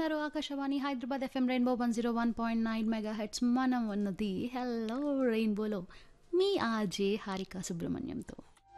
వింటున్నారు Akashvani Hyderabad FM rainbow one zero one point nine megahertz మనం ఉన్నది హెల్లో రెయిన్బోలో మీ ఆర్జే హారిక సుబ్రహ్మణ్యంతో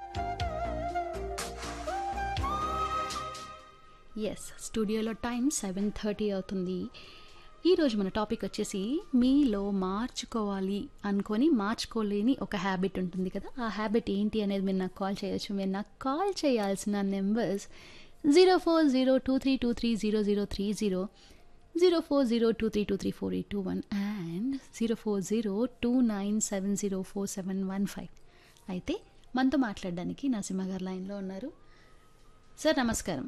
ఎస్ స్టూడియోలో టైం సెవెన్ థర్టీ అవుతుంది ఈరోజు మన టాపిక్ వచ్చేసి మీలో మార్చుకోవాలి అనుకొని మార్చుకోలేని ఒక హ్యాబిట్ ఉంటుంది కదా ఆ హ్యాబిట్ ఏంటి అనేది మీరు నాకు కాల్ చేయొచ్చు మీరు నాకు కాల్ చేయాల్సిన numbers zero four zero two three two three zero zero three zero zero four zero two three two three four eight two one and zero four zero two nine seven zero four seven one five అయితే మనతో మాట్లాడడానికి నరసింహ గారు లైన్లో ఉన్నారు sir నమస్కారం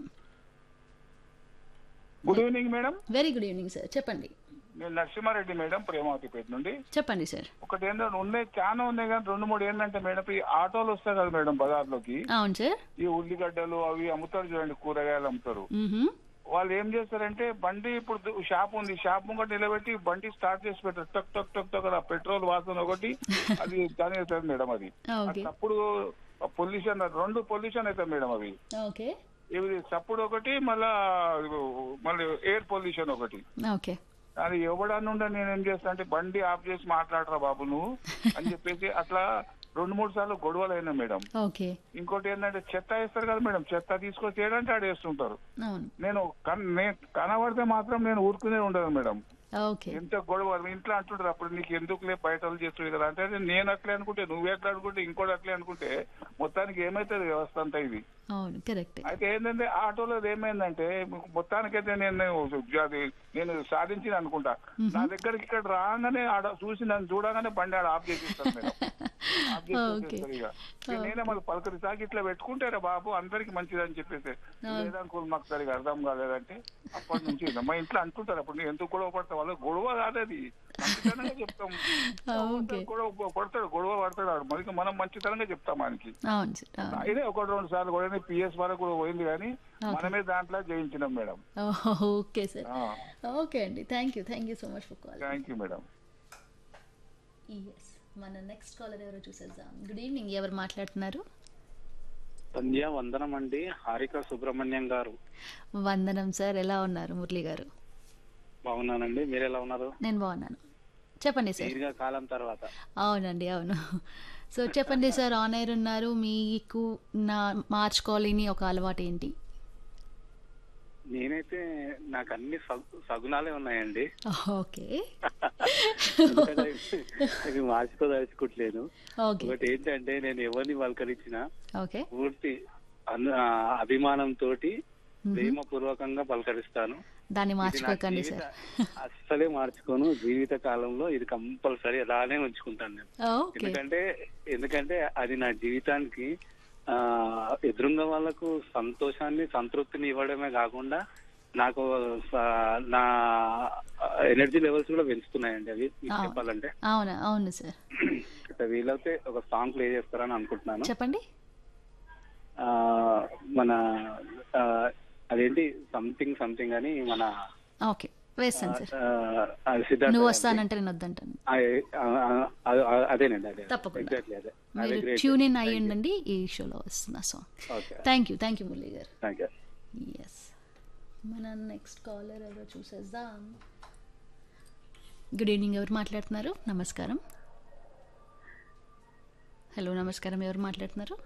good evening madam very good evening sir చెప్పండి నేను Narasimha Reddy madam Premavathipet నుండి చెప్పండి సార్ ఒకటి ఏంటంటే ఉన్నాయి చాలా ఉన్నాయి కానీ రెండు మూడు ఏంటంటే మేడం ఈ ఆటోలు వస్తాయి కదా మేడం బజార్లోకి అవును సార్ ఈ ఉల్లిగడ్డలు అవి అమ్ముతారు చూడండి కూరగాయలు అమ్ముతారు మ్మ్హమ్. వాళ్ళు ఏం చేస్తారంటే బండి ఇప్పుడు దు- షాప్ ఉంది షాప్ ముంగట నిలబెట్టి బండి స్టార్ట్ చేసి పెట్టారు టక్ టక్ టక్ టక్ ఆ పెట్రోల్ వాసన ఒకటి అది దాని అవుతుంది మేడం అది ఓకే అప్పుడు పొల్యూషన్ రెండు పొల్యూషన్ అవుతుంది మేడం అవి ఓకే ఇవి చప్పుడు ఒకటి మళ్ళా మళ్ళీ ఎయిర్ పొల్యూషన్ ఒకటి ఓకే అది ఎవడనుండా నేను ఏం చేస్తా అంటే బండి ఆఫ్ చేసి మాట్లాడరా బాబు నువ్వు అని చెప్పేసి అట్లా రెండు మూడు సార్లు గొడవలు అయినా మేడం ఓకే ఇంకోటి ఏంటంటే చెత్త వేస్తారు కదా మేడం చెత్త తీసుకొచ్చి ఏడంటే ఆడ వేస్తుంటారు అవును నేను కన్- నేను కనబడితే మాత్రం నేను ఊరుకునే ఉండదు మేడం ఓకే ఎంత గొడవ ఇంట్లో అంటుంటారు అప్పుడు నీకు ఎందుకులే బయటలు చేస్తుంది కదా అంటే అదే నేను అట్లే అనుకుంటే నువ్వు ఎట్లా అనుకుంటే ఇంకోటి అట్లే అనుకుంటే మొత్తానికి ఏమైతుంది వ్యవస్థ అంతా ఇది అవును కరెక్ట్ అయితే ఏంటంటే ఆటోలో ఏమైందంటే మొత్తానికైతే నేను అది నేను సాధించిన అనుకుంటా నా దగ్గరికి ఇక్కడ రాగానే ఆడ చూసి నన్ను చూడగానే బండి ఆడ ఆఫ్ చేసిస్తాను మేడం ఆఫ్ చేసి Okay. వచ్చేస్తారు ఇక. ఇక నేనే మళ్ళీ పలకరి సాగి ఇట్లా పెట్టుకుంటారా బాబు అందరికి మంచిది అని చెప్పేసి లేదనుకో మాకు సరిగా అర్థం కాలేదంటే అప్పటి నుంచి మా ఇంట్లో అంటుంటారు అప్పుడు నేను ఎందుకు గొడవ పడతా వాళ్ళు గొడవ కాదది మంచితనంగా చెప్తాం ఓకే గొడవ పడతాడు గొడవ పడతాడు ఆడు మరి మనం మంచితనంగా చెప్తాం ఆయనకి అవును సార్ అవును ఇదే ఒకటి రెండు సార్లు కూడా పిఎస్ వరకు కూడా పోయింది కానీ మనమే దాంట్లో జయించినాం మేడం ఓకే సార్ ఓకే అండి thank you thank you so much for call thank you madam yes మన నెక్స్ట్ కాలర్ ఎవరో చూసేద్దాం గుడ్ ఈవినింగ్ ఎవరు మాట్లాడుతున్నారు సంధ్య వందనం అండి హారిక సుబ్రహ్మణ్యం గారు వందనం సార్ ఎలా ఉన్నారు మురళి గారు బాగున్నానండి మీరు ఎలా ఉన్నారు నేను బాగున్నాను చెప్పండి సార్ దీర్ఘ కాలం తర్వాత అవునండి అవును సో చెప్పండి సార్ ఆన్ ఎయిర్ ఉన్నారు మీకు నా మార్చుకోలేని ఒక అలవాటు ఏంటి నేనైతే నాకు అన్ని సగు- సగుణాలే ఉన్నాయండి ఓకే ఎందుకంటే ఇది మార్చుకోదలుచుకోవట్లేదు ఓకే ఒకటి ఏంటంటే నేను ఎవరిని పలకరించినా ఓకే పూర్తి అను- ఆ, అభిమానంతో ప్రేమ పూర్వకంగా పలకరిస్తాను దాన్ని ఇది నా మార్చుకోకండి జీవిత- సార్ అస్సలే మార్చుకోను జీవిత కాలంలో ఇది కంపల్సరీ అలానే ఉంచుకుంటాను నేను ఓకే ఎందుకంటే ఎందుకంటే అది నా జీవితానికి ఆ ఎదురుంగ వాళ్ళకు సంతోషాన్ని సంతృప్తిని ఇవ్వడమే కాకుండా నాకు స- నా ఎనర్జీ లెవెల్స్ కూడా పెంచుతున్నాయండి అవి మీకు ఆ. చెప్పాలంటే అవునా అవును సార్ ఇక వీలైతే ఒక సాంగ్ ప్లే చేస్తారని అనుకుంటున్నాను చెప్పండి ఆ మన ఆ, అదేంటి సంథింగ్ సంథింగ్ అని మన ఓకే వేస్తాను సార్ ఆ, ఆ, సిద్ధార్థ నువ్వు గారిది. వస్తానంటే నేను వద్దంటాను ఆ, ఆ, ఆ, ఆ, అదేనండి అదే తప్పకుండా. ఎగ్జాక్ట్లీ అదే అదే మీరు గ్రేట్ ట్యూన్ ఇన్ అయ్యి ఉండండి ఈ షోలో వస్తున్న song okay thank you thank you Murali గారు థ్యాంక్ యూ ఎస్ మన నెక్స్ట్ కాలర్ ఎవరో చూసేద్దాం గుడ్ ఈవినింగ్ ఎవరు మాట్లాడుతున్నారు నమస్కారం హలో నమస్కారం ఎవరు మాట్లాడుతున్నారు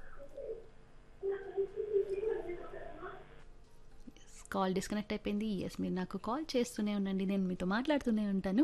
కాల్ డిస్కనెక్ట్ అయిపోయింది ఎస్ మీరు నాకు కాల్ చేస్తూనే ఉండండి నేను మీతో మాట్లాడుతూనే ఉంటాను